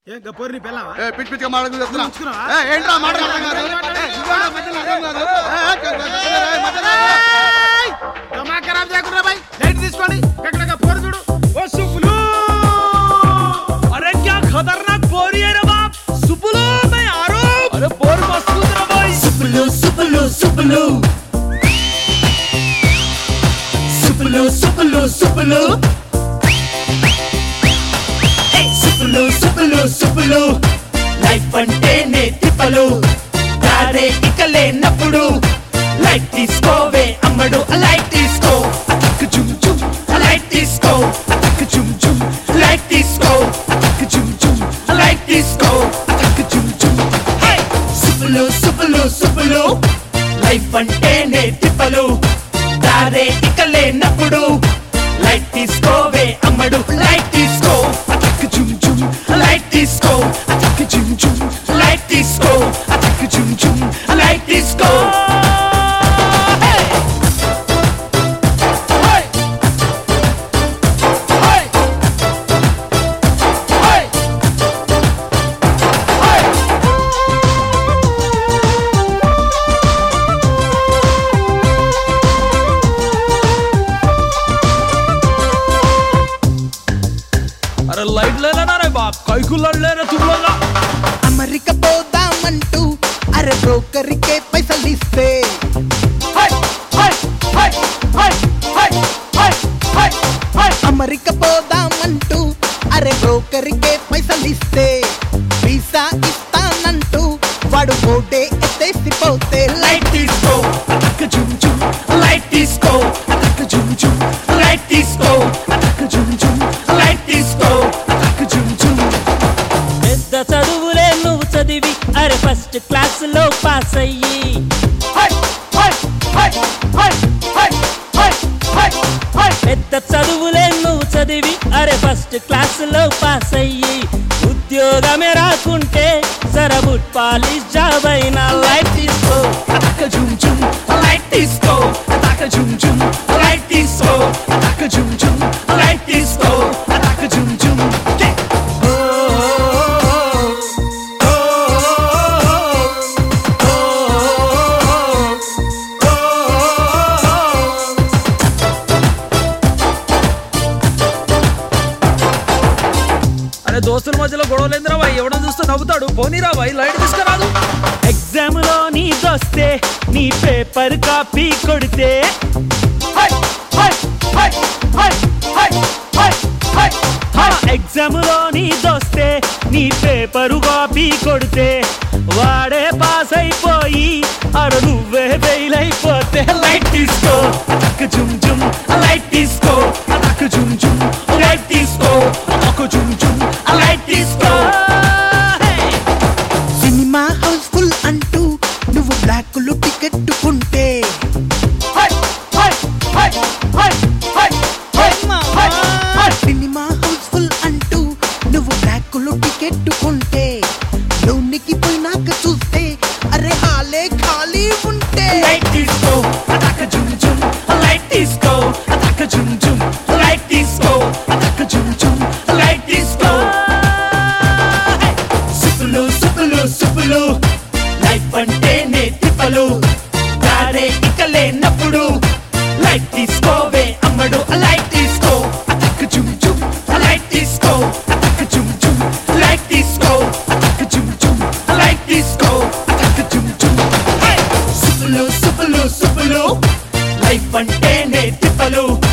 ఏం గపోరు నీ పిల్లవా ఏ పిచ్చి పిచ్చిగా మాట్లాడుతూ చెప్తున్నా ఉంచుకున్నావా? ఏ, ఏంట్రా మాటలు అర్థం కాదు? ఏ, ఇదిగోరా మధ్యలో అర్థం కాదు. ఏ, ఏ, మధ్యలో ఏయ్! దిమాగ్ ఖరాబ్ చేయకుండా బాయ్ లైట్ తీసుకోండి ఎక్కడ గపోరు చూడు ఓ సుబ్బులు अरे क्या खतरनाक बोरी है रे बाप सुपलो मैं आ रहा हूँ अरे बोर मस्त कूद रहा भाई సుబ్బులు సుబ్బులు సుబ్బులు సుబ్బులు సుబ్బులు సుబ్బులు ఏయ్, సుబ్బులు సుబ్బులు సుబ్బులు లైఫ్ అంటేనే తిప్పలు దారే ఇక లేనప్పుడు లైట్ తీసుకోవే అమ్మడు లైట్ తీసుకో అతక్ జుమ్ జుమ్ లైట్ తీసుకో అతక్ జుమ్ జుమ్ లైట్ తీసుకో అతక్ జుమ్ జుమ్ లైట్ తీసుకో అతక్ జుమ్ జుమ్ హే సుబ్బులు సుబ్బులు సుబ్బులు లైఫ్ అంటేనే తిప్పలు దారే ఇక లేనప్పుడు లైట్ తీసుకోవే అమ్మడు లైట్ తీసుకో అతక్ జుమ్ జుమ్ లైట్ తీసుకో అతక్ జుమ్ జుమ్ లైట్ తీసుకో అతక్ జుమ్ జుమ్ లైట్ తీసుకో Hey! Hey! Hey! Hey! Hey! अरे लाइट ले लेना रे बाप कई को लड़ ले रे तुम लोग అమెరికా పోదామంటూ అరే బ్రోకర్కే పైసలు ఇస్తే Hey! Hey! Hey! Hey! Hey! Hey! Hey! Hey! America పోదామంటూ అరే బ్రోకర్కే పైసలు ఇస్తే వీసా ఇస్తానంటూ వాడు ఓటే ఎత్తేసిపోతే లైట్ తీసుకో అతక జుమ్ జుమ్ లైట్ తీసుకో అతక జుమ్ జుమ్ లైట్ తీసుకో అతక జుమ్ జుమ్ లైట్ తీసుకో అతక జుమ్ జుమ్ పెద్ద చదువులే నువ్వు చదివి అరే ఫస్ట్ క్లాస్ లో పాస్ అయ్యి హై హై హై హై హై హై హై హై పెద్ద చదువులే నువ్వు చదివి అరే ఫస్ట్ క్లాస్ లో పాస్ అయ్యి ఉద్యోగమే రాకుంటే సరబుట్ పాలిష్ జాబ్ అయినా లైఫ్ తీసుకో అతక జుమ్ జుమ్ లైట్ తీసుకో అతక జుమ్ జుమ్ లైట్ తీసుకో అతక జుమ్ జుమ్ లైట్ తీసుకో అతక జుమ్ జుమ్ ఓ ఓ అరే దోస్తుల మధ్యలో గొడవ లేదురా భాయ్ ఎవడో చూస్తే నవ్వుతాడు పోనీరా భాయ్ లైట్ తీసుకురాదు ఎగ్జామ్ లో నీదొస్తే నీ పేపర్ కాపీ కొడితే హై హై హై హై హై హై హై హై ఎగ్జామ్ లో నీదొస్తే నీ పేపరు కాపీ కొడితే వాడే పాస్ అయిపోయి అర నువ్వే ఫెయిల్ అయిపోతే లైట్ తీసుకో అతక జుమ్ జుమ్ లైట్ తీసుకో అతక జుమ్ జుమ్ లైట్ తీసుకో అతక జుమ్ జుమ్ లైట్ తీసుకో సినిమా హౌస్ఫుల్ అంటూ నువ్వు బ్లాక్లు టికెట్ కొంటే హై హై హై హై హై హై హై హై సినిమా హౌస్ఫుల్ అంటూ నువ్వు బ్లాక్లు టికెట్ కొంటే లోనికి పోయినాక చూస్తే అరే హాలే ఖాళీ ఉంటే లైట్ తీసుకో అతక జుమ్ జుమ్ లైట్ తీసుకో అతక జుమ్ జుమ్ లైట్ తీసుకో అతక జుమ్ జుమ్ లైట్ తీసుకో సుప్పులు సుప్పులు సుప్పులు లైఫ్ అంటేనే తిప్పలు దారే ఇక లేనప్పుడు లైట్ తీసుకోవే అమ్మడు లైట్ తీసుకో అతక జుమ్ జుమ్ లైట్ తీసుకో అతక జుమ్ జుమ్ లైట్ తీసుకో అతక జుమ్ జుమ్ లైట్ తీసుకో అతక జుమ్ జుమ్ సుప్పులు సుప్పులు సుప్పులు లైఫ్ అంటేనే తిప్పలు